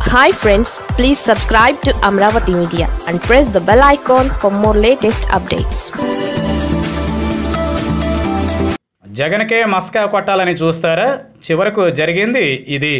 hi friends please subscribe to Amaravati media and press the bell icon for more latest updates జగన్కే మస్కా కొట్టాలని చూస్తారా చివరకు జరిగింది ఇది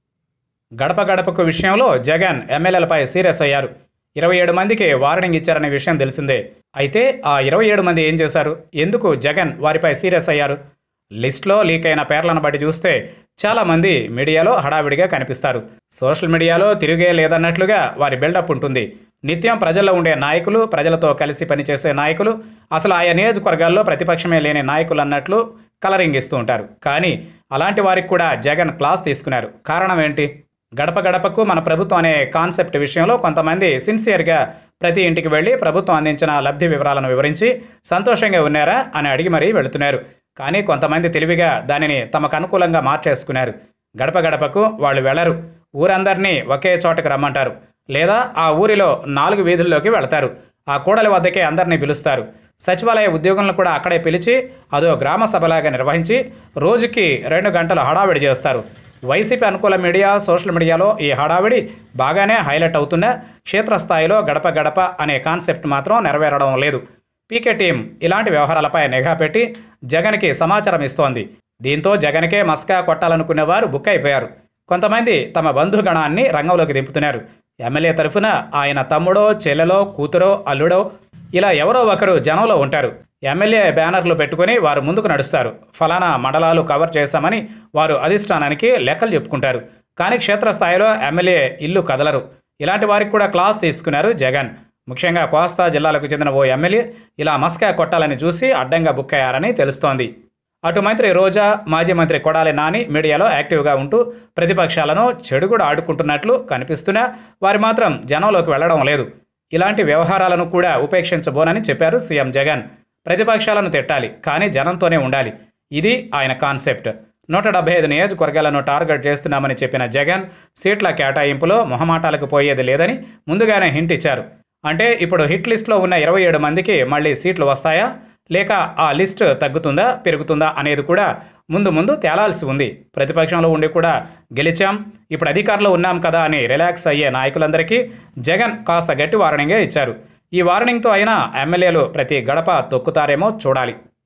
గడప గడపకు విషయంలో జగన్ ఎమ్మెల్యేలపై సీరియస్ అయ్యారు ఇరవై ఏడు మందికి వార్నింగ్ ఇచ్చారనే విషయం తెలిసిందే అయితే ఆ ఇరవై ఏడు మంది ఏం చేశారు ఎందుకు జగన్ వారిపై సీరియస్ అయ్యారు లిస్ట్లో లీక్ అయిన పేర్లను బట్టి చూస్తే చాలామంది మీడియాలో హడావిడిగా కనిపిస్తారు సోషల్ మీడియాలో తిరిగే లేదన్నట్లుగా వారి బిల్డప్ ఉంటుంది నిత్యం ప్రజల్లో ఉండే నాయకులు ప్రజలతో కలిసి పనిచేసే నాయకులు అసలు ఆయా నియోజకవర్గాల్లో ప్రతిపక్షమే లేని నాయకులు అన్నట్లు కలరింగ్ ఇస్తూ ఉంటారు కానీ అలాంటి వారికి కూడా జగన్ క్లాస్ తీసుకున్నారు కారణం ఏంటి గడప గడపకు మన ప్రభుత్వం అనే కాన్సెప్ట్ విషయంలో కొంతమంది సిన్సియర్గా ప్రతి ఇంటికి వెళ్ళి ప్రభుత్వం అందించిన లబ్ధి వివరాలను వివరించి సంతోషంగా ఉన్నారా అని అడిగి మరీ వెళుతున్నారు కానీ కొంతమంది తెలివిగా దానిని తమకు అనుకూలంగా మార్చేసుకున్నారు గడప గడపకు వాళ్ళు వెళ్లరు ఊరందరినీ ఒకే చోటకు రమ్మంటారు లేదా ఆ ఊరిలో నాలుగు వీధుల్లోకి వెళతారు ఆ కూడలి వద్దకే అందరినీ పిలుస్తారు సచివాలయ ఉద్యోగులను కూడా అక్కడే పిలిచి అదో గ్రామ సభలాగా నిర్వహించి రోజుకి రెండు గంటలు హడావిడి చేస్తారు వైసీపీ అనుకూల మీడియా సోషల్ మీడియాలో ఈ హడావిడి బాగానే హైలైట్ అవుతున్నా క్షేత్రస్థాయిలో గడప గడప అనే కాన్సెప్ట్ మాత్రం నెరవేరడం లేదు పీకే టీం ఇలాంటి వ్యవహారాలపై నిఘా పెట్టి జగన్కి సమాచారం ఇస్తోంది దీంతో జగన్కే మస్కా కొట్టాలనుకునేవారు బుక్ అయిపోయారు కొంతమంది తమ బంధుగణాన్ని రంగంలోకి దింపుతున్నారు ఎమ్మెల్యే తరఫున ఆయన తమ్ముడో చెల్లెలో కూతురో అల్లుడో ఇలా ఎవరో ఒకరు జనంలో ఉంటారు ఎమ్మెల్యే బ్యానర్లు పెట్టుకుని వారు ముందుకు నడుస్తారు ఫలానా మండలాలు కవర్ చేశామని వారు అధిష్టానానికి లెక్కలు చెప్పుకుంటారు కానీ క్షేత్రస్థాయిలో ఎమ్మెల్యే ఇల్లు కదలరు ఇలాంటి వారికి కూడా క్లాస్ తీసుకున్నారు జగన్ ముఖ్యంగా కోస్తా జిల్లాలకు చెందిన ఓ ఎమ్మెల్యే ఇలా మస్కా కొట్టాలని చూసి అడ్డంగా బుక్ అయ్యారని తెలుస్తోంది అటు మంత్రి రోజా మాజీ మంత్రి కొడాలి నాని మీడియాలో యాక్టివ్గా ఉంటూ ప్రతిపక్షాలను చెడుగుడు ఆడుకుంటున్నట్లు కనిపిస్తున్నా వారు మాత్రం జనంలోకి వెళ్లడం లేదు ఇలాంటి వ్యవహారాలను కూడా ఉపేక్షించబోనని చెప్పారు సీఎం జగన్ ప్రతిపక్షాలను తిట్టాలి కానీ జనంతోనే ఉండాలి ఇది ఆయన కాన్సెప్ట్ నూట డెబ్బై ఐదు నియోజకవర్గాలను టార్గెట్ చేస్తున్నామని చెప్పిన జగన్ సీట్ల కేటాయింపులో మొహమాటాలకు పోయేది లేదని ముందుగానే హింట్ ఇచ్చారు అంటే ఇప్పుడు హిట్ లిస్ట్లో ఉన్న ఇరవై ఏడు మందికి మళ్ళీ సీట్లు వస్తాయా లేక ఆ లిస్ట్ తగ్గుతుందా పెరుగుతుందా అనేది కూడా ముందు ముందు తేలాల్సి ఉంది ప్రతిపక్షంలో ఉండి కూడా గెలిచాం ఇప్పుడు అధికారంలో ఉన్నాం కదా అని రిలాక్స్ అయ్యే నాయకులందరికీ జగన్ కాస్త గట్టి వార్నింగే ఇచ్చారు ఈ వార్నింగ్తో అయినా ఎమ్మెల్యేలు ప్రతి గడప తొక్కుతారేమో చూడాలి